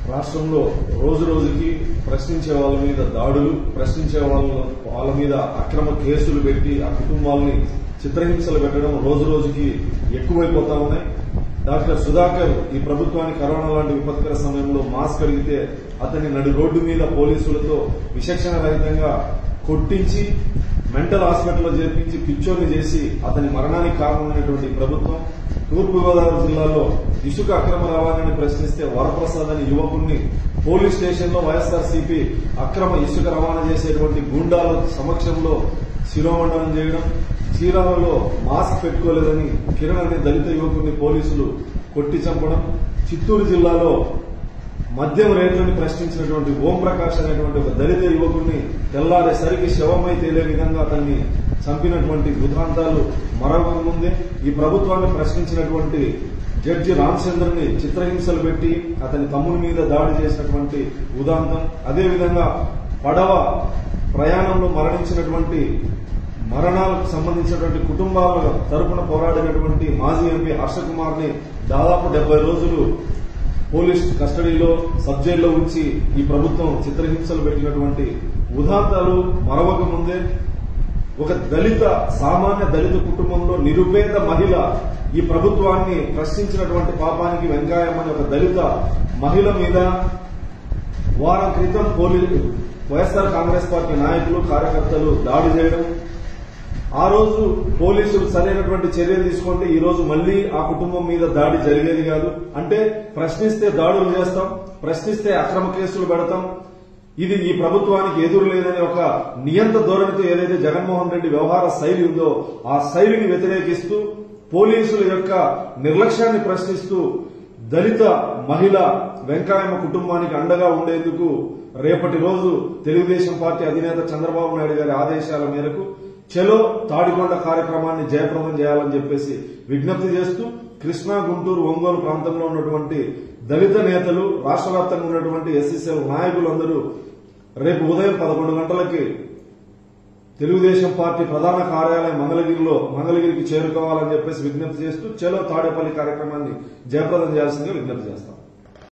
రాష్ట్రంలో రోజు రోజుకి ప్రశ్నించే వాళ్ళ మీద దాడులు ప్రశ్నించే వాళ్ళ వాళ్ళ మీద అక్రమ కేసులు పెట్టి ఆ కుటుంబాలని చిత్రహింసలు పెట్టడం రోజు రోజుకి ఎక్కువైపోతా ఉన్నాయి డాక్టర్ సుధాకర్ ఈ ప్రభుత్వానికి కరోనా లాంటి విపత్కర సమయంలో మాస్క్ అడిగితే అతన్ని నడి రోడ్డు మీద పోలీసులతో విచక్షణ రహితంగా కొట్టించి మెంటల్ హాస్పిటల్లో చేర్పించి పిచ్చోని చేసి అతని మరణానికి కారణమైనటువంటి ప్రభుత్వం తూర్పుగోదావరి జిల్లాలో ఇసుక అక్రమ రవాణాని ప్రశ్నిస్తే వరప్రసాద్ అనే యువకుడిని పోలీస్ స్టేషన్లో వైఎస్ఆర్సీపీ అక్రమ ఇసుక రవాణా చేసేటువంటి గూండాల సమక్షంలో శిరోమండనం చేయడం చీరాలలో మాస్క్ పెట్టుకోలేదని కిరణ్ అనే దళిత యువకుడిని పోలీసులు కొట్టి చంపడం చిత్తూరు జిల్లాలో మద్యం రేట్లను ప్రశ్నించినటువంటి ఓం ప్రకాష్ అనేటువంటి ఒక దళిత యువకుడిని తెల్లారేసరికి శవమై తేలే విధంగా అతన్ని చంపినటువంటి బుధాంతాలు మరొక ముందే ఈ ప్రభుత్వాన్ని ప్రశ్నించినటువంటి జడ్జి రామచంద్రని చిత్రహింసలు పెట్టి అతని తమ్ముని మీద దాడి చేసినటువంటి ఉదాంతం అదేవిధంగా పడవ ప్రయాణంలో మరణించినటువంటి మరణాలకు సంబంధించినటువంటి కుటుంబాల తరపున పోరాడినటువంటి మాజీ ఎంపీ హర్ష కుమార్ ని దాదాపు డెబ్బై రోజులు పోలీస్ కస్టడీలో సబ్ జైల్లో ఉంచి ఈ ప్రభుత్వం చిత్రహింసలు పెట్టినటువంటి ఉదాంతాలు మరవక ముందే ఒక దళిత సామాన్య దళిత కుటుంబంలో నిరుపేద మహిళ ఈ ప్రభుత్వాన్ని ప్రశ్నించినటువంటి పాపానికి వెంకాయం అనే ఒక దళిత మహిళ మీద వారం క్రితం పోలీసు వైఎస్ఆర్ కాంగ్రెస్ పార్టీ నాయకులు కార్యకర్తలు దాడి చేయడం ఆ రోజు పోలీసులు సరైనటువంటి చర్యలు తీసుకుంటే ఈ రోజు మళ్లీ ఆ కుటుంబం మీద దాడి జరిగేది కాదు అంటే ప్రశ్నిస్తే దాడులు చేస్తాం ప్రశ్నిస్తే అక్రమ కేసులు పెడతాం ఇది ఈ ప్రభుత్వానికి ఎదురు లేదనే ఒక నియంత ధోరణితో ఏదైతే జగన్మోహన్ రెడ్డి వ్యవహార శైలి ఉందో ఆ శైలిని వ్యతిరేకిస్తూ పోలీసుల యొక్క నిర్లక్ష్యాన్ని ప్రశ్నిస్తూ దళిత మహిళ వెంకాయమ్మ కుటుంబానికి అండగా ఉండేందుకు రేపటి రోజు తెలుగుదేశం పార్టీ అధినేత చంద్రబాబు నాయుడు గారి ఆదేశాల మేరకు చలో తాడికొండ కార్యక్రమాన్ని జయప్రదం చేయాలని చెప్పేసి విజ్ఞప్తి చేస్తూ కృష్ణా గుంటూరు ఒంగోలు ప్రాంతంలో ఉన్నటువంటి దళిత నేతలు రాష్ట్ర వ్యాప్తంగా ఉన్నటువంటి ఎస్సీసీఎల్ నాయకులందరూ రేపు ఉదయం పదకొండు గంటలకి తెలుగుదేశం పార్టీ ప్రధాన కార్యాలయం మంగళగిరిలో మంగళగిరికి చేరుకోవాలని చెప్పేసి విజ్ఞప్తి చేస్తూ చలో తాడేపల్లి కార్యక్రమాన్ని జయప్రదం చేయాల్సిందిగా విజ్ఞప్తి చేస్తాం